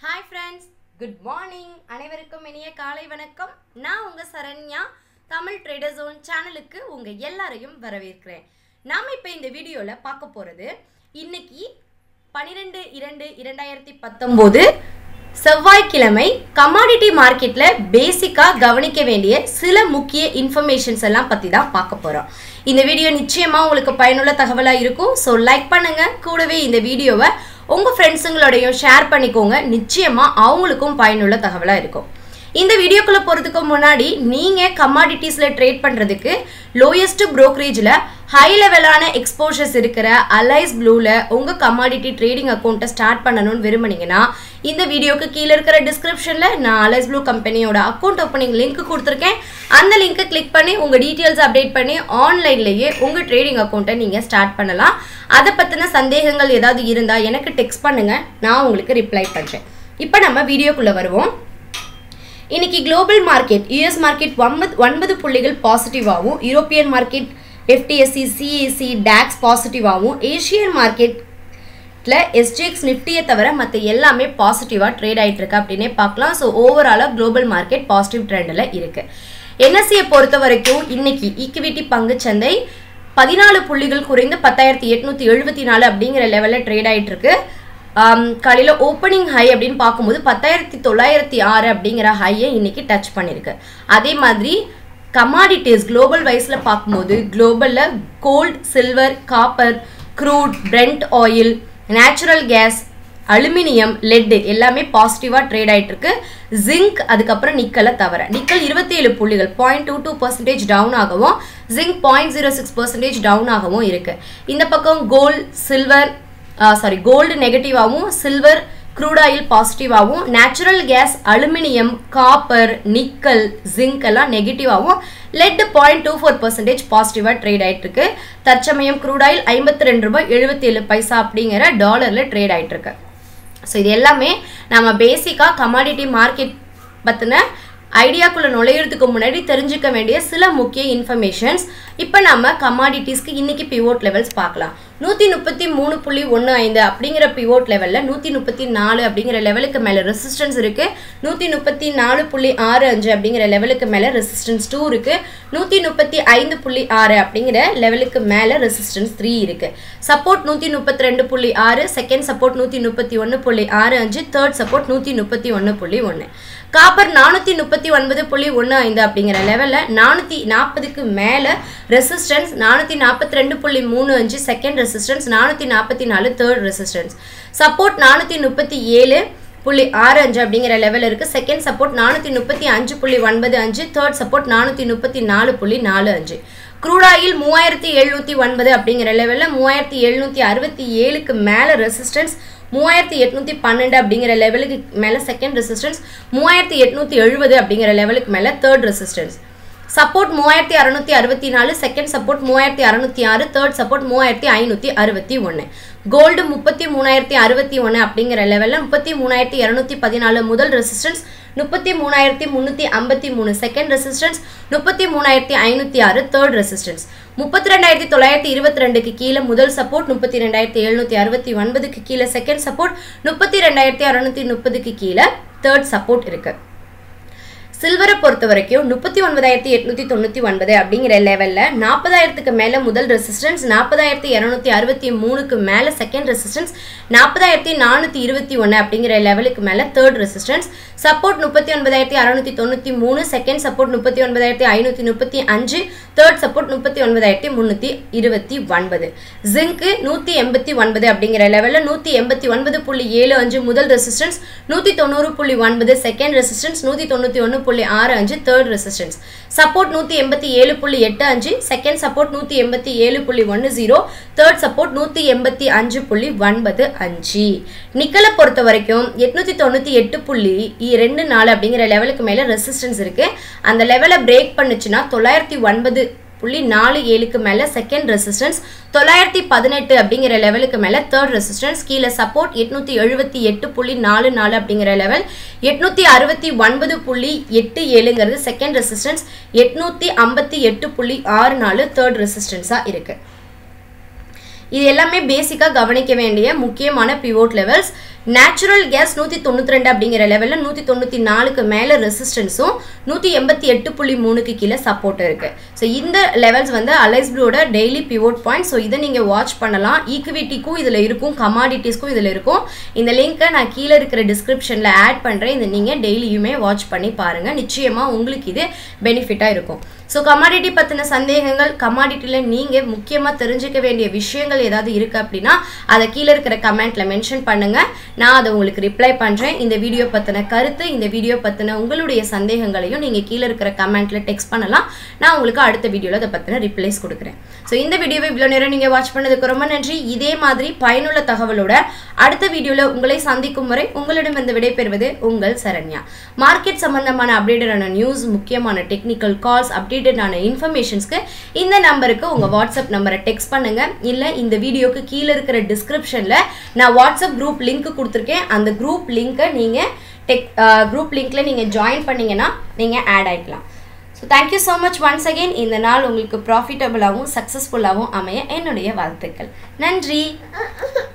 hi friends good morning அனைவருக்கும் இனிய காலை வணக்கம் நான் உங்கள் சரண்யா தமிழ் ட்ரேடர் ஜோன் சேனலுக்கு உங்கள் எல்லாரையும் வரவேற்கிறேன் நாம் இப்போ இந்த வீடியோவில் பார்க்க போகிறது இன்னைக்கு பன்னிரெண்டு இரண்டு இரண்டாயிரத்தி பத்தொம்போது செவ்வாய்க்கிழமை கமாடிட்டி மார்க்கெட்டில் பேசிக்காக கவனிக்க வேண்டிய சில முக்கிய இன்ஃபர்மேஷன்ஸ் எல்லாம் பற்றி தான் பார்க்க போகிறோம் இந்த வீடியோ நிச்சயமாக உங்களுக்கு பயனுள்ள தகவலாக இருக்கும் ஸோ லைக் பண்ணுங்கள் கூடவே இந்த வீடியோவை உங்கள் ஃப்ரெண்ட்ஸுங்களோடையும் ஷேர் பண்ணிக்கோங்க நிச்சயமாக அவங்களுக்கும் பயனுள்ள தகவலாக இருக்கும் இந்த வீடியோக்குள்ளே போகிறதுக்கு முன்னாடி நீங்கள் கமாடிட்டிஸில் ட்ரேட் பண்ணுறதுக்கு லோயஸ்ட் ப்ரோக்கரேஜில் ஹை லெவலான எக்ஸ்போஷர்ஸ் இருக்கிற அலைஸ் ப்ளூவில் உங்கள் கமாடிட்டி ட்ரேடிங் அக்கௌண்ட்டை ஸ்டார்ட் பண்ணணும்னு விரும்புனீங்கன்னா இந்த வீடியோக்கு கீழே இருக்கிற டிஸ்கிரிப்ஷனில் நான் அலைஸ் ப்ளூ கம்பெனியோட அக்கௌண்ட் ஓப்பனிங் லிங்க் கொடுத்துருக்கேன் அந்த லிங்க்கை கிளிக் பண்ணி உங்கள் டீட்டெயில்ஸ் அப்டேட் பண்ணி ஆன்லைன்லேயே உங்கள் ட்ரேடிங் அக்கௌண்ட்டை நீங்கள் ஸ்டார்ட் பண்ணலாம் அதை பற்றின சந்தேகங்கள் ஏதாவது இருந்தால் எனக்கு டெக்ஸ்ட் பண்ணுங்கள் நான் உங்களுக்கு ரிப்ளை பண்ணுறேன் இப்போ நம்ம வீடியோக்குள்ளே வருவோம் இன்னைக்கு குளோபல் மார்க்கெட் யூஎஸ் மார்க்கெட் ஒன்பது ஒன்பது புள்ளிகள் பாசிட்டிவாகவும் European market FTSE CAC DAX பாசிட்டிவாகவும் ஏஷியன் மார்க்கெட்டில் எஸ்ஜிஎக்ஸ் நிஃப்டியை தவிர மற்ற எல்லாமே பாசிட்டிவாக ட்ரேட் ஆகிட்டு இருக்கு அப்படின்னே பார்க்கலாம் ஸோ ஓவராலாக குளோபல் மார்க்கெட் பாசிட்டிவ் ட்ரெண்டில் இருக்குது என்எஸ்சியை பொறுத்த வரைக்கும் இன்னைக்கு ஈக்விட்டி பங்குச்சந்தை பதினாலு புள்ளிகள் குறைந்து பத்தாயிரத்தி எட்நூற்றி எழுபத்தி நாலு அப்படிங்கிற லெவலில் ட்ரேட் ஆகிட்டு இருக்கு காலையில் ஓப்பனிங் ஹை அப்படின்னு பார்க்கும்போது பத்தாயிரத்தி தொள்ளாயிரத்தி ஆறு அப்படிங்கிற ஹையை இன்னைக்கு டச் பண்ணியிருக்கு அதே மாதிரி கமாடிட்டிஸ் குளோபல் வைஸில் பார்க்கும்போது குளோபலில் gold silver copper crude brent oil natural gas aluminium lead எல்லாமே பாசிட்டிவாக ட்ரேட் ஆகிட்டு இருக்கு ஜிங்க் அதுக்கப்புறம் நிக்கலை தவிர நிக்கல் இருபத்தி ஏழு புள்ளிகள் point two two percentage down ஆகவும் zinc point zero six percentage down ஆகவும் இருக்கு இந்த பக்கம் கோல்ட் சில்வர் சாரி கோல்டு நெகட்டிவாகவும் சில்வர் க்ரூட் ஆயில் பாசிட்டிவாகவும் natural gas aluminium copper nickel zinc எல்லாம் நெகட்டிவாகவும் lead point two four percentage பாசிட்டிவாக ட்ரேட் ஆகிட்டு இருக்கு தற்சமயம் க்ரூட் ஆயில் ஐம்பத்தி ரெண்டு ரூபாய் எழுபத்தேழு பைசா அப்படிங்கிற டாலரில் ட்ரேட் ஆகிட்டு இருக்கு ஸோ இது எல்லாமே நம்ம பேசிக்காக கமாடிட்டி மார்க்கெட் பற்றின ஐடியாக்குள்ளே நுழையிறதுக்கு முன்னாடி தெரிஞ்சுக்க வேண்டிய சில முக்கிய இன்ஃபர்மேஷன்ஸ் இப்போ நம்ம கமாடிட்டிஸ்க்கு இன்னைக்கு பிவோட் லெவல்ஸ் பார்க்கலாம் நூற்றி முப்பத்தி மூணு புள்ளி ஒன்று ஐந்து அப்படிங்கிற பிவோட் லெவலில் நூற்றி முப்பத்தி நாலு அப்படிங்கிற லெவலுக்கு மேலே ரெசிஸ்டன்ஸ் இருக்குது நூற்றி முப்பத்தி நாலு புள்ளி ஆறு அஞ்சு அப்படிங்கிற லெவலுக்கு மேலே ரெசிஸ்டன்ஸ் டூ இருக்குது நூற்றி முப்பத்தி ஐந்து புள்ளி ஆறு அப்படிங்கிற லெவலுக்கு மேலே ரெசிஸ்டன்ஸ் த்ரீ இருக்குது சப்போர்ட் நூற்றி முப்பத்தி ரெண்டு புள்ளி ஆறு செகண்ட் சப்போர்ட் நூற்றி முப்பத்தி ஒன்று புள்ளி ஆறு அஞ்சு தேர்ட் சப்போர்ட் நூற்றி முப்பத்தி ஒன்று புள்ளி ஒன்று காப்பர் நானூற்றி முப்பத்தி ஒன்பது புள்ளி ஒன்று ஐந்து அப்படிங்கிற லெவலில் நானூற்றி நாற்பதுக்கு மேலே ரெசிஸ்டன்ஸ் நானூற்றி நாற்பத்தி ரெண்டு புள்ளி மூணு அஞ்சு செகண்ட் ரெசிஸ்டன்ஸ் நானூற்றி நாற்பத்தி நாலு தேர்ட் ரெசிஸ்டன்ஸ் சப்போர்ட் நானூற்றி முப்பத்தி ஏழு புள்ளி ஆறு அஞ்சு அப்படிங்கிற லெவல் இருக்குது செகண்ட் சப்போர்ட் நானூற்றி முப்பத்தி அஞ்சு புள்ளி ஒன்பது அஞ்சு தேர்ட் சப்போர்ட் நானூற்றி முப்பத்தி நாலு புள்ளி நாலு அஞ்சு க்ரூடாயில் மூவாயிரத்தி எழுநூற்றி ஒன்பது அப்படிங்கிற லெவலில் மூவாயிரத்தி எழுநூற்றி அறுபத்தி ஏழுக்கு மேலே ரெசிஸ்டன்ஸ் மூவாயிரத்தி எட்நூற்றி பன்னெண்டு அப்படிங்கிற லெவலுக்கு மேலே செகண்ட் ரெசிஸ்டன்ஸ் மூவாயிரத்தி எட்நூற்றி எழுபது அப்படிங்கிற லெவலுக்கு மேலே தேர்ட் ரெசிஸ்டன்ஸ் சப்போர்ட் மூவாயிரத்தி அறநூற்றி அறுபத்தி நாலு செகண்ட் சப்போர்ட் மூவாயிரத்தி அறநூற்றி ஆறு தேர்ட் சப்போர்ட் மூவாயிரத்தி ஐநூற்றி அறுபத்தி ஒன்று கோல்டு முப்பத்தி மூணாயிரத்தி அறுபத்தி ஒன்று அப்படிங்கிற லெவலில் முப்பத்தி மூணாயிரத்தி இரநூத்தி பதினாலு முதல் ரெசிஸ்டன்ஸ் முப்பத்தி மூணாயிரத்தி முந்நூற்றி ஐம்பத்தி மூணு செகண்ட் ரெசிஸ்டன்ஸ் முப்பத்தி மூணாயிரத்தி ஐநூற்றி ஆறு தேர்ட் ரெசிஸ்டன்ஸ் முப்பத்தி ரெண்டாயிரத்தி தொள்ளாயிரத்தி இருபத்தி ரெண்டுக்கு கீழே முதல் சப்போர்ட் முப்பத்தி ரெண்டாயிரத்தி எழுநூற்றி அறுபத்தி ஒன்பதுக்கு கீழே செகண்ட் சப்போர்ட் முப்பத்தி ரெண்டாயிரத்தி அறநூற்றி முப்பதுக்கு கீழே தேர்ட் சப்போர்ட் இருக்குது சில்வரை பொறுத்த வரைக்கும் முப்பத்தி ஒன்பதாயிரத்தி எட்நூற்றி தொண்ணூற்றி ஒன்பது அப்படிங்கிற லெவலில் நாற்பதாயிரத்துக்கு மேலே முதல் ரெசிஸ்டன்ஸ் நாற்பதாயிரத்தி இரநூத்தி அறுபத்தி மூணுக்கு மேலே செகண்ட் ரெசிஸ்டன்ஸ் நாற்பதாயிரத்தி நானூற்றி இருபத்தி ஒன்று அப்படிங்கிற லெவலுக்கு மேலே தேர்ட் ரெசிஸ்டன்ஸ் சப்போர்ட் முப்பத்தி ஒன்பதாயிரத்தி அறநூற்றி தொண்ணூற்றி மூணு செகண்ட் சப்போர்ட் முப்பத்தி ஒன்பதாயிரத்தி ஐநூற்றி முப்பத்தி அஞ்சு தேர்ட் சப்போர்ட் முப்பத்தி ஒன்பதாயிரத்தி முந்நூற்றி இருபத்தி ஒன்பது ஜிங்க்கு நூற்றி எண்பத்தி ஒன்பது அப்படிங்கிற லெவலில் நூற்றி எண்பத்தி ஒன்பது புள்ளி ஏழு அஞ்சு முதல் ரெசிஸ்டன்ஸ் நூற்றி தொண்ணூறு புள்ளி ஒன்பது செகண்ட் ரெசிஸ்டன்ஸ் நூற்றி தொண்ணூற்றி ஒன்று புள்ளி ஆறு அஞ்சு தேர்ட் ரெசிஸ்டன்ஸ் சப்போர்ட் நூற்றி எண்பத்தி ஏழு புள்ளி எட்டு அஞ்சு செகண்ட் சப்போர்ட் நூற்றி எண்பத்தி ஏழு புள்ளி ஒன்று ஜீரோ தேர்ட் சப்போர்ட் நூற்றி எண்பத்தி அஞ்சு புள்ளி ஒன்பது அஞ்சு நிக்கலை பொறுத்த வரைக்கும் எட்நூற்றி தொண்ணூற்றி எட்டு புள்ளி ரெண்டு நாலு அப்படிங்கிற லெவலுக்கு மேலே ரெசிஸ்டன்ஸ் இருக்குது அந்த லெவலை பிரேக் பண்ணுச்சுன்னா தொள்ளாயிரத்தி ஒன்பது புள்ளி நாலு ஏழுக்கு மேலே செகண்ட் ரெசிஸ்டன்ஸ் தொள்ளாயிரத்தி பதினெட்டு அப்படிங்கிற லெவலுக்கு மேலே தேர்ட் ரெசிஸ்டன்ஸ் கீழே சப்போர்ட் எட்நூற்றி எழுபத்தி எட்டு புள்ளி நாலு நாலு அப்படிங்கிற லெவல் எட்நூற்றி அறுபத்தி ஒன்பது புள்ளி எட்டு ஏழுங்கிறது செகண்ட் ரெசிஸ்டன்ஸ் எட்நூற்றி ஐம்பத்தி எட்டு புள்ளி ஆறு நாலு தேர்ட் ரெசிஸ்டன்ஸாக இருக்குது இது எல்லாமே பேசிக்காக கவனிக்க வேண்டிய முக்கியமான பிவோட் லெவல்ஸ் நேச்சுரல் கேஸ் நூற்றி தொண்ணூற்றி ரெண்டு அப்படிங்கிற லெவலில் நூற்றி தொண்ணூற்றி நாலுக்கு மேலே ரெசிஸ்டன்ஸும் நூற்றி எண்பத்தி எட்டு புள்ளி மூணுக்கு கீழே சப்போர்ட் இருக்குது ஸோ இந்த லெவல்ஸ் வந்து அலைஸ் ப்ளூட டெய்லி பிவோட் பாயிண்ட் ஸோ இதை நீங்கள் வாட்ச் பண்ணலாம் ஈக்விட்டிக்கும் இதில் இருக்கும் கமாடிட்டிஸ்க்கும் இதில் இருக்கும் இந்த லிங்க்கை நான் கீழே இருக்கிற டிஸ்கிரிப்ஷனில் ஆட் பண்ணுறேன் இதை நீங்கள் டெய்லியுமே வாட்ச் பண்ணி பாருங்கள் நிச்சயமாக உங்களுக்கு இது பெனிஃபிட்டாக இருக்கும் ஸோ கமாடிட்டி பற்றின சந்தேகங்கள் கமாடிட்டியில் நீங்கள் முக்கியமாக தெரிஞ்சுக்க வேண்டிய விஷயங்கள் ஏதாவது இருக்குது அப்படின்னா அதை கீழே இருக்கிற கமெண்ட்டில் மென்ஷன் பண்ணுங்கள் நான் அதை உங்களுக்கு ரிப்ளை பண்ணுறேன் இந்த வீடியோ பற்றின கருத்து இந்த வீடியோ பற்றின உங்களுடைய சந்தேகங்களையும் நீங்கள் கீழே இருக்கிற கமெண்ட்டில் டெக்ஸ்ட் பண்ணலாம் நான் உங்களுக்கு அடுத்த வீடியோவில் அதை பற்றின ரிப்ளைஸ் கொடுக்குறேன் ஸோ இந்த வீடியோவை இவ்வளோ நேரம் நீங்கள் வாட்ச் பண்ணதுக்கு ரொம்ப நன்றி இதே மாதிரி பயனுள்ள தகவலோட அடுத்த வீடியோவில் உங்களை சந்திக்கும் வரை உங்களிடமிருந்து விடைபெறுவது உங்கள் சரண்யா மார்க்கெட் சம்பந்தமான அப்டேட்டடான நியூஸ் முக்கியமான டெக்னிக்கல் கால்ஸ் அப்டேட்டடான இன்ஃபர்மேஷன்ஸ்க்கு இந்த நம்பருக்கு உங்கள் வாட்ஸ்அப் நம்பரை டெக்ஸ்ட் பண்ணுங்கள் இல்லை இந்த வீடியோக்கு கீழே இருக்கிற டிஸ்கிரிப்ஷனில் நான் வாட்ஸ்அப் குரூப் லிங்க் கொடுத்துருக்கேன் அந்த குரூப் லிங்க்கை நீங்கள் டெக் குரூப் லிங்க்கில் நீங்கள் ஜாயின் பண்ணீங்கன்னா நீங்கள் ஆட் ஆகிக்கலாம் so thank you so much once again இந்த நாள் உங்களுக்கு ப்ராஃபிட்டபுளாகவும் சக்ஸஸ்ஃபுல்லாகவும் அமைய என்னுடைய வாழ்த்துக்கள் நன்றி